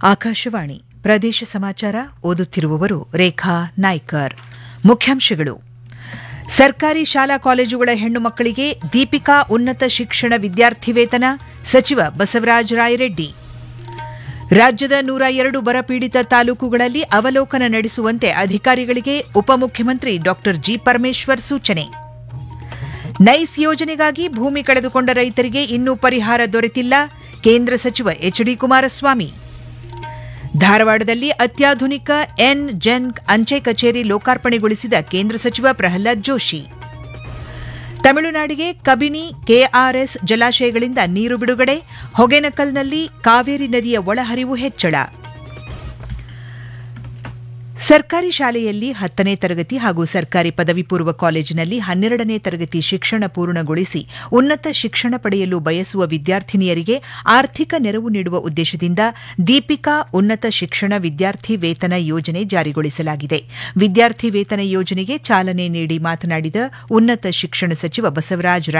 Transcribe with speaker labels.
Speaker 1: ಆಕಾಶವಾಣಿ ಪ್ರದೇಶ ಸಮಾಚಾರ ಓದುತ್ತಿರುವವರು ರೇಖಾ ನಾಯ್ಕರ್ ಮುಖ್ಯಾಂಶಗಳು ಸರ್ಕಾರಿ ಶಾಲಾ ಕಾಲೇಜುಗಳ ಹೆಣ್ಣು ಮಕ್ಕಳಿಗೆ ದೀಪಿಕಾ ಉನ್ನತ ಶಿಕ್ಷಣ ವಿದ್ಯಾರ್ಥಿ ವೇತನ ಸಚಿವ ಬಸವರಾಜ ರಾಯರೆಡ್ಡಿ ರಾಜ್ಯದ ನೂರ ಎರಡು ಬರಪೀಡಿತ ತಾಲೂಕುಗಳಲ್ಲಿ ಅವಲೋಕನ ನಡೆಸುವಂತೆ ಅಧಿಕಾರಿಗಳಿಗೆ ಉಪಮುಖ್ಯಮಂತ್ರಿ ಡಾ ಜಿ ಪರಮೇಶ್ವರ್ ಸೂಚನೆ ನೈಸ್ ಯೋಜನೆಗಾಗಿ ಭೂಮಿ ಕಳೆದುಕೊಂಡ ರೈತರಿಗೆ ಇನ್ನೂ ಪರಿಹಾರ ದೊರೆತಿಲ್ಲ ಕೇಂದ್ರ ಸಚಿವ ಎಚ್ ಡಿ ಕುಮಾರಸ್ವಾಮಿ ಧಾರವಾಡದಲ್ಲಿ ಅತ್ಯಾಧುನಿಕ ಎನ್ ಜೆನ್ ಅಂಚೆ ಕಚೇರಿ ಲೋಕಾರ್ಪಣೆಗೊಳಿಸಿದ ಕೇಂದ್ರ ಸಚಿವ ಪ್ರಹ್ಲಾದ್ ಜೋಶಿ ತಮಿಳುನಾಡಿಗೆ ಕಬಿನಿ ಕೆಆರ್ಎಸ್ ಜಲಾಶಯಗಳಿಂದ ನೀರು ಬಿಡುಗಡೆ ಹೊಗೆನಕಲ್ನಲ್ಲಿ ಕಾವೇರಿ ನದಿಯ ಒಳಹರಿವು ಹೆಚ್ಚಳ ಸರ್ಕಾರಿ ಶಾಲೆಯಲ್ಲಿ ಹತ್ತನೇ ತರಗತಿ ಹಾಗೂ ಸರ್ಕಾರಿ ಪದವಿ ಪೂರ್ವ ಕಾಲೇಜಿನಲ್ಲಿ ಹನ್ನೆರಡನೇ ತರಗತಿ ಶಿಕ್ಷಣ ಪೂರ್ಣಗೊಳಿಸಿ ಉನ್ನತ ಶಿಕ್ಷಣ ಪಡೆಯಲು ಬಯಸುವ ವಿದ್ಯಾರ್ಥಿನಿಯರಿಗೆ ಆರ್ಥಿಕ ನೆರವು ನೀಡುವ ಉದ್ದೇಶದಿಂದ ದೀಪಿಕಾ ಉನ್ನತ ಶಿಕ್ಷಣ ವಿದ್ಯಾರ್ಥಿ ವೇತನ ಯೋಜನೆ ಜಾರಿಗೊಳಿಸಲಾಗಿದೆ ವಿದ್ಯಾರ್ಥಿ ವೇತನ ಯೋಜನೆಗೆ ಚಾಲನೆ ನೀಡಿ ಮಾತನಾಡಿದ ಉನ್ನತ ಶಿಕ್ಷಣ ಸಚಿವ ಬಸವರಾಜ